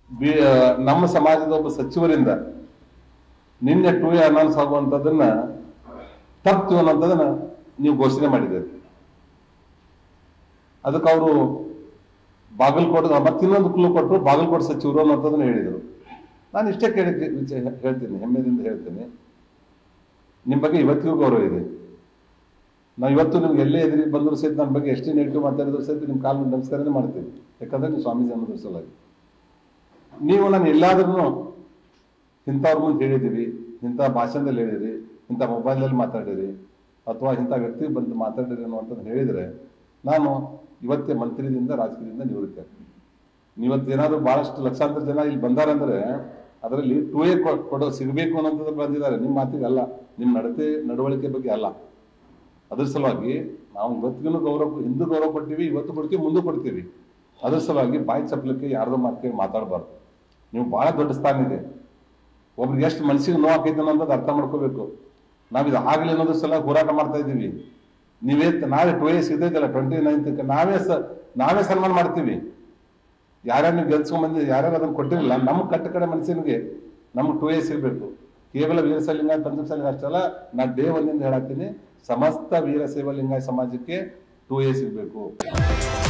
B- ನಮ್ಮ ಸಮಾಜದ ಒಬ್ಬ ಸಚಿವರಿಂದ ನಿನ್ನೆ ಟೂ ಎ ಅನೌನ್ಸ್ ಆಗುವಂಥದ್ದನ್ನ ತಪ್ಪು ಅನ್ನೋಂಥದ್ದನ್ನ ನೀವು ಘೋಷಣೆ ಮಾಡಿದ್ದೀರಿ ಅದಕ್ಕೆ ಅವರು ಬಾಗಲಕೋಟೆ ಮತ್ತೆ ಇನ್ನೊಂದು ಕ್ಲೂ ಕೊಟ್ಟರು ಬಾಗಲಕೋಟೆ ಸಚಿವರು ಅನ್ನೋಂಥದ್ದನ್ನ ಹೇಳಿದರು ನಾನು ಇಷ್ಟೇ ಕೇಳಿ ವಿಚ- ಹೇಳ್ತೀನಿ ಹೆಮ್ಮೆದಿಂದ ಹೇಳ್ತೀನಿ ನಿಮ್ಮ ಬಗ್ಗೆ ಇವತ್ತಿಗೂ ಗೌರವ ಇದೆ ನಾವು ಇವತ್ತು ನಿಮ್ಗೆ ಎಲ್ಲೇ ಎದುರಿ ಬಂದರೂ ಸಹಿತ ನನ್ನ ಬಗ್ಗೆ ಎಷ್ಟೇ ನೆಗೆಟಿವ್ ಮಾತಾಡಿದ್ರು ಸಹಿತ ನಿಮ್ಮ ಕಾಲು ನಮಸ್ಕಾರನೇ ಮಾಡ್ತೀವಿ ಯಾಕಂದ್ರೆ ನೀವು ಸ್ವಾಮೀಜಿ ಅನ್ನೋದ್ರ ಸಲುವಾಗಿ ನೀವು ನಾನು ಎಲ್ಲಾದ್ರೂ ಇಂಥವ್ರ ಮುಂದೆ ಹೇಳಿದಿರಿ ಇಂಥ ಭಾಷಣದಲ್ಲಿ ಹೇಳಿದಿರಿ ಇಂಥ ಮೊಬೈಲಲ್ಲಿ ಮಾತಾಡಿರಿ ಅಥವಾ ಇಂಥ ವ್ಯಕ್ತಿ ಬಂದು ಮಾತಾಡಿರಿ ಅನ್ನುವಂಥದ್ದು ಹೇಳಿದರೆ ನಾನು ಇವತ್ತೇ ಮಂತ್ರಿದಿಂದ ರಾಜಕೀಯದಿಂದ ನಿವೃತ್ತಿ ಆಗ್ತೀನಿ ಇವತ್ತು ಏನಾದ್ರು ಬಹಳಷ್ಟು ಲಕ್ಷಾಂತರ ಜನ ಇಲ್ಲಿ ಬಂದಾರಂದ್ರೆ ಅದರಲ್ಲಿ ಟೂ ಎ ಕೊಡೋ ಸಿಗಬೇಕು ಅನ್ನೋಂಥದ್ದು ಬಂದಿದ್ದಾರೆ ನಿಮ್ಮ ಮಾತಿಗೆ ಅಲ್ಲ ನಿಮ್ಮ ನಡತೆ ನಡವಳಿಕೆ ಬಗ್ಗೆ ಅಲ್ಲ ಅದ್ರ ಸಲುವಾಗಿ ನಾವು ಇವತ್ತಿಗೂ ಗೌರವ ಹಿಂದೂ ಗೌರವ ಕೊಡ್ತೀವಿ ಇವತ್ತು ಕೊಡ್ತೀವಿ ಮುಂದೆ ಕೊಡ್ತೀವಿ ಅದ್ರ ಸಲುವಾಗಿ ಬಾಯಿ ಚಪ್ಪಲಕ್ಕೆ ಯಾರ್ದೋ ಮಾತಿಗೆ ಮಾತಾಡಬಾರ್ದು ನೀವು ಬಹಳ ದೊಡ್ಡ ಸ್ಥಾನ ಇದೆ ಒಬ್ರಿಗೆ ಎಷ್ಟು ಮನಸ್ಸಿಗೆ ನೋವು ಆಕೈತೆ ಅನ್ನೋದು ಅರ್ಥ ಮಾಡ್ಕೋಬೇಕು ನಾವು ಇದು ಆಗಲಿ ಅನ್ನೋದ್ರ ಸಲ ಹೋರಾಟ ಮಾಡ್ತಾ ಇದ್ದೀವಿ ನೀವೇ ನಾಳೆ ಟು ಎಸ್ ಇದೈತಲ್ಲ ಟ್ವೆಂಟಿ ನೈನ್ತ್ ನಾವೇ ಸ ನಾವೇ ಸನ್ಮಾನ ಮಾಡ್ತೀವಿ ಯಾರ್ಯಾರು ನೀವು ಗೆಲ್ಸ್ಕೊಂಬಂದಿ ಯಾರ್ಯಾರು ಅದನ್ನ ಕೊಟ್ಟಿರಲಿಲ್ಲ ನಮ್ಮ ಕಟ್ಟ ಕಡೆ ಮನಸ್ಸಿನಿಗೆ ನಮ್ಗೆ ಟು ಎ ಸಿಗಬೇಕು ಕೇವಲ ವೀರಸಲಿಂಗ ಪಂಚಮಸಾಲಿ ಅಷ್ಟೇ ಅಲ್ಲ ನಾ ಡೇ ಒಂದಿಂದ ಹೇಳತ್ತೀನಿ ಸಮಸ್ತ ವೀರಶೈವ ಲಿಂಗಾಯ ಸಮಾಜಕ್ಕೆ ಟು ಎ ಸಿಗಬೇಕು